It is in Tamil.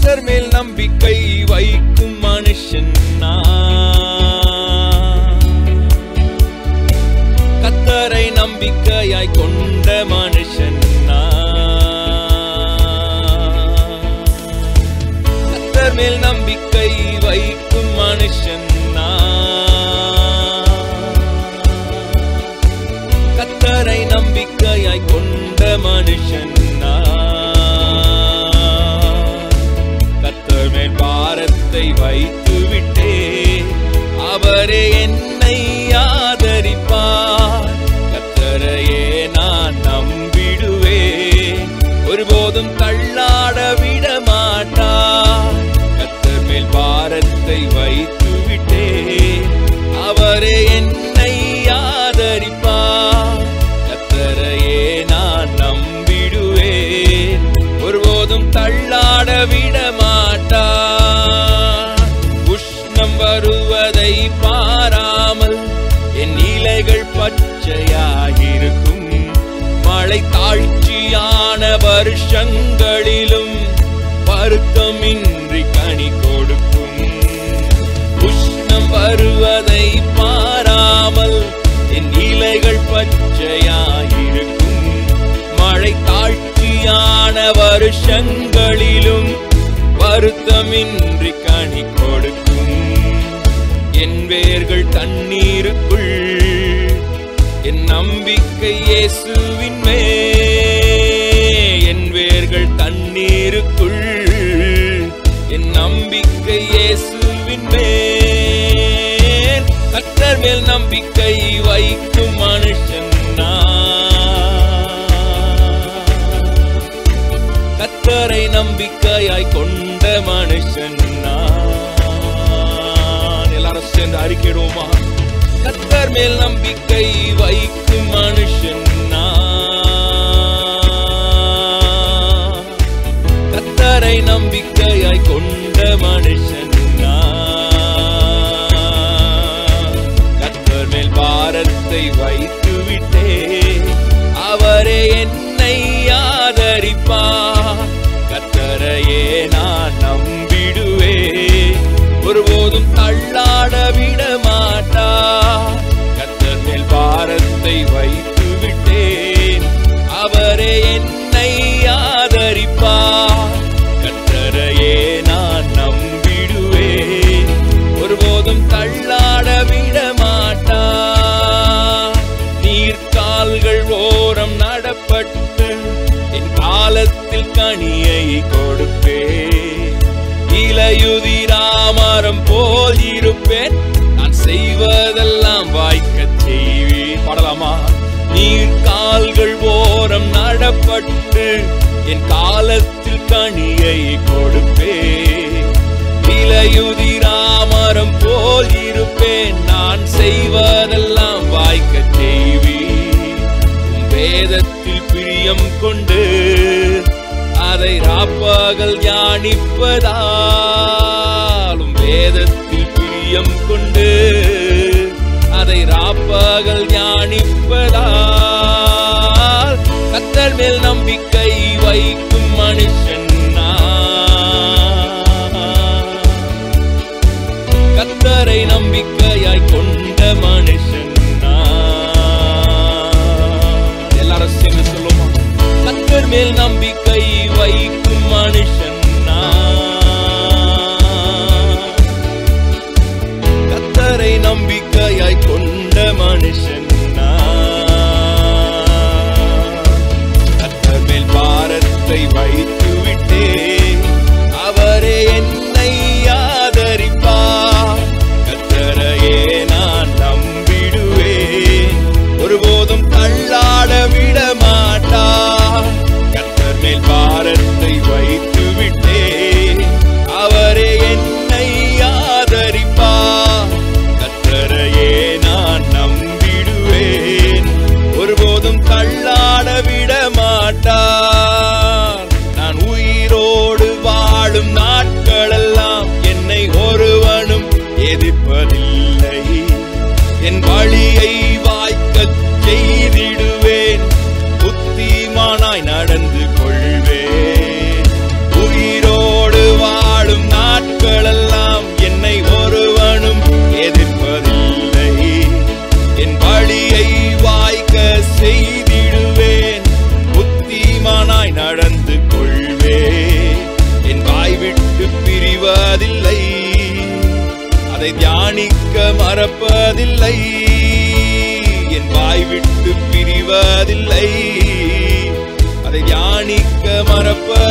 கத்தர் மேல் நம்பிக்கை வைக்கும் மனுஷன் நான். கத்தரை நம்பிக்கையாய் கொண்ட மனுஷன் நான். கத்தர் மேல் நம்பிக்கை வைக்கும் மனுஷன் நான். கத்தரை நம்பிக்கையாய் கொண்ட மனுஷன் நான். கத்தர் மேல் பாரத்தை வைத்து விட்டே அவரே என்னை ஆதரிப்பார் கத்தரையே நான் நம்பிடுவேன் ஒருபோதும் தள்ளாட விட மாட்டார் கத்தர் மேல் பாரத்தை வைத்து விட்டே அவரே என்னை ஆதரிப்பார் கத்தரையே நான் நம்பிடுவேன் ஒருபோதும் தள்ளாட விட மாட்டார் உஷ்ணம் வருவதை பாராமல் என் இலைகள் பச்சையாயிருக்கும் மழை தாழ்ச்சியான வருஷங்களிலும் வருத்தமின்றி கனி கொடுக்கும் உஷ்ணம் வருவதை பாராமல் என் இலைகள் பச்சையாயிருக்கும் மழை தாழ்ச்சியான வருஷங்களிலும் வருத்தமின்றி கனி கொடுக்கும் என் வேர்கள் தண்ணீருக்குள் என் நம்பிக்கை இயேசுவின் மே என் வேர்கள் தண்ணீருக்குள் என் நம்பிக்கை இயேசுவின் மேல் கத்தர் மேல் நம்பிக்கை வைக்கும் மனுஷன் நான். கத்தரை நம்பிக்கையாய் கொண்ட மனுஷன் நான். எல்லாரும் சேர்ந்து அறிக்கையிடுவோமா கத்தர் மேல் நம்பிக்கை வைக்கும் மனுஷன் நான். கத்தரை நம்பிக்கையாய் கொண்ட மனுஷன் நான். கத்தர் மேல் பாரத்தை வைத்து விட்டே அவரே என்னை ஆதரிப்பார் கத்தரையே நான் நம்பிடுவேன் ஒருபோதும் தள்ளாட விட மாட்டார் கத்தர் மேல் பாரத்தை வைத்து விட்டேன் அவரே என்னை ஆதரிப்பார் கத்தரையே நான் நம்பிடுவேன் ஒருபோதும் தள்ளாட விட மாட்டார் நீர்க்கால்கள் ஓரம் நடப்பட்டு என் காலத்தில் கனியை கொடுப்பேன் இலையுதிராமரம் போல் இருப்பேன் நான் செய்வதெல்லாம் வாய்க்கச் செய்வேன் பாடலாமா நீர் கால்கள் ஓரம் நடப்பட்டு என் காலத்தில் கனியை கொடுப்பேன் இலையுதிராமரம் போல் இருப்பேன் நான் செய்வதெல்லாம் வாய்க்கச் செய்வேன் உம் வேதத்தில் பிரியம் கொண்டு அதை ராப்பகல் தியானிப்பதாலும் வேதத்தில் பிரியம் கொண்டு அதை ராப்பகல் தியானிப்பதால் கத்தர் மேல் நம்பிக்கை வைக்கும் மனுஷன் நான். கத்தரை நம்பிக்கையாய் கொண்ட மனுஷன் நான். எல்லாரும் சேர்ந்து சொல்லுமா கத்தர் மேல் நம்பிக்கை வைக்கும் மனுஷன் நான். கத்தரை நம்பிக்கையாய் கொண்ட மனுஷன் நான். கத்தர் மேல் பாரத்தை வைத்து விட்டே அவரே என்னை ஆதரிப்பார் கத்தரையே நான் நம்பிடுவேன் ஒருபோதும் தள்ளாட விட மாட்டார் கத்தர் மேல் பாரத்தை வைத்து விட்டே அவரே என்னை ஆதரிப்பார் கத்தரையே நான் நம்பிடுவேன் ஒருபோதும் தள்ளாட விட மாட்டார் நான் உயிரோடு வாழும் நாட்களெல்லாம் என்னை ஒருவனும் எதிர்ப்பதில்லை என் வழியை வாய்க்கச் செய்திடுவேன் புத்திமானாய் நடந்து கொள்வேன் உயிரோடு வா பிரிவதில்லை என் வாய் விட்டு பிரிவதில்லை அதை தியானிக்க மறப்ப